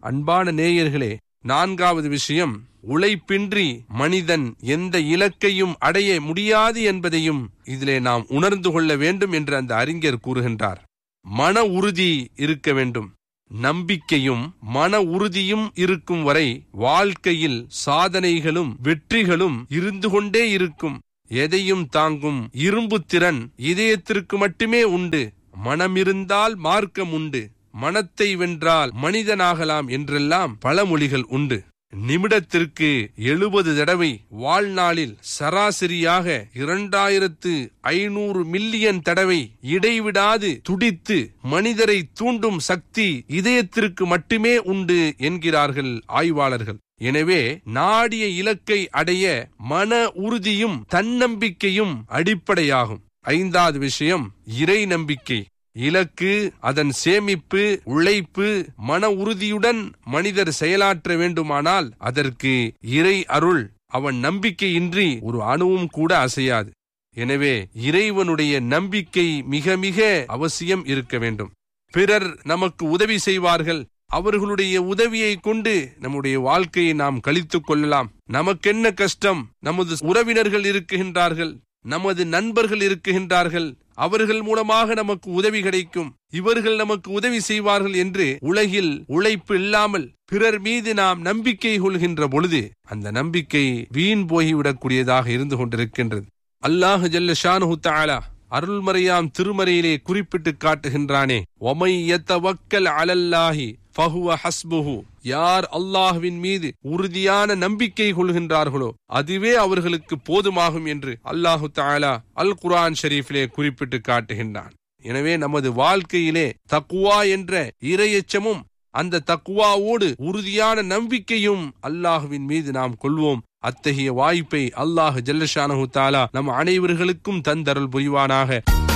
அன்பான நேயர்களே நான்காவது விஷயம் உழைப்பின்றி மனிதன் எந்த இலக்கையும் அடைய முடியாது என்பதையும் இதிலே நாம் உணர்ந்து கொள்ள வேண்டும் என்று அந்த அறிஞர் கூறுகின்றார் மன உறுதி இருக்க வேண்டும் நம்பிக்கையும் மன உறுதியும் இருக்கும் வரை வாழ்க்கையில் சாதனைகளும் வெற்றிகளும் இருந்து கொண்டே இருக்கும் எதையும் தாங்கும் இரும்பு திறன் இதயத்திற்கு மட்டுமே உண்டு மனமிருந்தால் மார்க்கம் உண்டு மனத்தை வென்றால் மனிதனாகலாம் என்றெல்லாம் பழமொழிகள் உண்டு நிமிடத்திற்கு எழுபது தடவை வாழ்நாளில் சராசரியாக இரண்டாயிரத்து ஐநூறு மில்லியன் தடவை இடைவிடாது துடித்து மனிதரை தூண்டும் சக்தி இதயத்திற்கு மட்டுமே உண்டு என்கிறார்கள் ஆய்வாளர்கள் எனவே நாடிய இலக்கை அடைய மன உறுதியும் தன்னம்பிக்கையும் அடிப்படையாகும் ஐந்தாவது விஷயம் இறை நம்பிக்கை இலக்கு அதன் சேமிப்பு உழைப்பு மன உறுதியுடன் மனிதர் செயலாற்ற வேண்டுமானால் அதற்கு இறை அருள் அவன் நம்பிக்கையின்றி ஒரு அணுவும் கூட அசையாது எனவே இறைவனுடைய நம்பிக்கை மிக மிக அவசியம் இருக்க வேண்டும் பிறர் நமக்கு உதவி செய்வார்கள் அவர்களுடைய உதவியை கொண்டு நம்முடைய வாழ்க்கையை நாம் கழித்துக் கொள்ளலாம் நமக்கென்ன கஷ்டம் நமது உறவினர்கள் இருக்குகின்றார்கள் நமது நண்பர்கள் இருக்குகின்றார்கள் அவர்கள் மூலமாக நமக்கு உதவி கிடைக்கும் இவர்கள் நமக்கு உதவி செய்வார்கள் என்று உலகில் உழைப்பு இல்லாமல் பிறர் மீது நாம் நம்பிக்கை கொள்கின்ற பொழுது அந்த நம்பிக்கை வீண் போய்விடக்கூடியதாக இருந்து கொண்டிருக்கின்றது அல்லாஹு ஜல்ல ஷானு தாலா அருள்மறையாம் திருமறையிலே குறிப்பிட்டு காட்டுகின்றானே ஒமை வக்கல் அலல்லாஹி ஃபஹுவ ஹஸ்புஹு யார் அல்லாஹ்வின் மீது உறுதியான நம்பிக்கை கொள்கின்றார்களோ அதுவே அவர்களுக்கு போதுமாகும் என்று அல்லாஹு தாலா அல் குரான் ஷரீஃபிலே குறிப்பிட்டு காட்டுகின்றான் எனவே நமது வாழ்க்கையிலே தக்குவா என்ற இரையச்சமும் அந்த தக்குவாவோடு உறுதியான நம்பிக்கையும் அல்லாஹுவின் மீது நாம் கொள்வோம் அத்தகைய வாய்ப்பை அல்லாஹ் ஜல்லஷானஹு தாலா நம் அனைவர்களுக்கும் தந்தருள் புரிவானாக